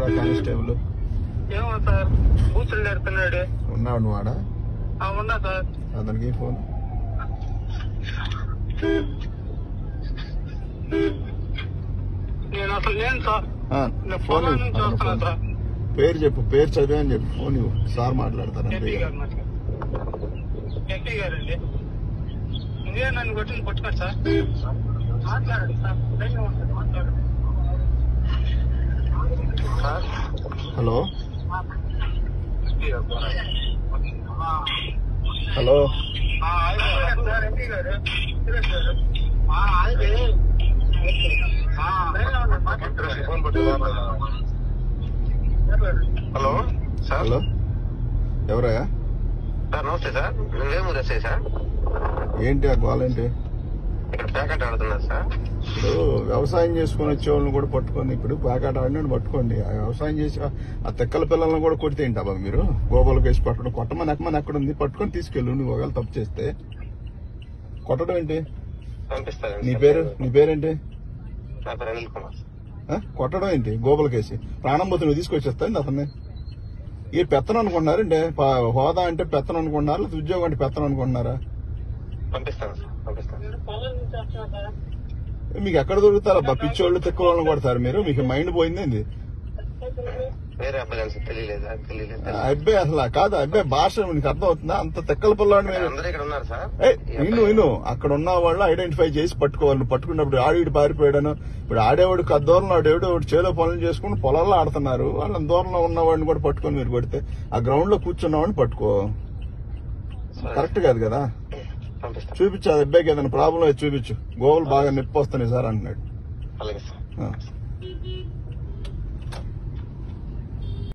ఎవరా కానిస్టేబుల్ ఏమో సార్ కూతురు నేర్పుతున్నాడు ఉన్నాడు నువ్వు ఆడ ఆ, ఉన్నా సార్ అతనికి ఫోన్ నేను అసలు లేను సార్ ఆ, నేను ఫోన్ పొలం ఇవ్వు. నుంచి అతను వస్తున్నాను ఫోన్. సార్ పేరు చెప్పు పేరు చదివా అని చెప్పు ఫోన్ ఇవ్వు సార్ మాట్లాడతారు అంతే ఎంపీ ఇక. గారు మాట్లాడు ఎంపీ గారు అండి ఇదే నన్ను కొట్టింది కొట్టుకోండి సార్ మాట్లాడండి సార్ లైన్లో ఉంటుంది, మాట్లాడండి sir hello MP garu hello ఆ, ఆయన సార్ ఎంపీ గారు సురేష్ గారు ఆ, ఆయనే. ఆ, లైన్లో ఉండండి, మాట్లాడండి. హలో సార్ హలో ఎవరయ్యా సార్ నమస్తే సార్ నువ్వేమూరు ఎస్ఐ సార్ ఏంటి ఆ గోల్ ఏంటి ఇక్కడ ప్యాకెట్ ఆడుతున్నారు సార్ ఇప్పుడు వ్యవసాయం చేసుకుని వచ్చే వాళ్ళని కూడా పట్టుకొని ఇప్పుడు ప్యాకెట్ ఆడినాడు పట్టుకోండి ఆ వ్యవసాయం చేసి ఆ- ఆ తెక్కల పిల్లలను కూడా కొడితే ఏంటబ్బా మీరు గోపాలకు వేసి పట్టడం కొట్టమని ఎక్కమని ఎక్కడ ఉంది పట్టుకొని తీసుకెళ్ళు నువ్వు ఒకవేళ తప్పు చేస్తే కొట్టడం ఏంటి పంపిస్తారండి నీ సార్. పేరు నీ పేరేంటి నా పేరు అనిల్ కుమార్ ఆ? కొట్టడం ఏంటి గోపలకేసి ప్రాణం పోతే నువ్వు తీసుకొచ్చేస్తాను అతన్ని ఈ పెత్తనం అనుకుంటున్నారంటే ప- హోదా అంటే పెత్తనం అనుకుంటున్నారా లేదా ఉద్యోగం అంటే పెత్తనం అనుకుంటున్నారా పంపిస్తాను సార్ పంపిస్తాను నేను పొలం నుంచి వస్తున్నా సార్ మీకు ఎక్కడ దొరుకుతారబ్బా పిచ్చోళ్ళు తిక్కవాళ్ళని కొడతారు మీరు మీకు మైండ్ పోయిందేంది వేరే అబ్బాయి సార్ తెలియలేదు సార్ తెలియలేదు ఆ అబ్బాయి అసలు కాదు ఆ అబ్బాయి భాష మీకు అర్థం అవుతుందా అంత తెక్కల పిల్లవాడిని మీరు అందరూ ఇక్కడ ఉన్నారు సార్ ఏయ్, ఈ విను అబ్బాయి- విను అక్కడ ఉన్న వాళ్ళు ఐడెంటిఫై చేసి పట్టుకోవాలి నువ్వు పట్టుకున్నప్పుడు ఆడిడు పారిపోయాడను ఇప్పుడు ఆడేవాడు దూరంలో ఆడేవాడు వాడు చేలో పనులు చేసుకుని పొలాల్లో ఆడుతున్నారు వాళ్ళ దూరంలో ఉన్న వాడిని కూడా పట్టుకొని మీరు కొడితే ఆ గ్రౌండ్ లో కూర్చున్న వాడిని పట్టుకో సరే. కరెక్ట్ కాదు కదా పంపిస్తాను చూపించు అది అబ్బాయికి ఏదైనా ప్రాబ్లం అయితే చూపించు గోవులు బాగా నొప్పి వస్తున్నాయి సార్ అంటున్నాడు అలాగే సార్ ఆ.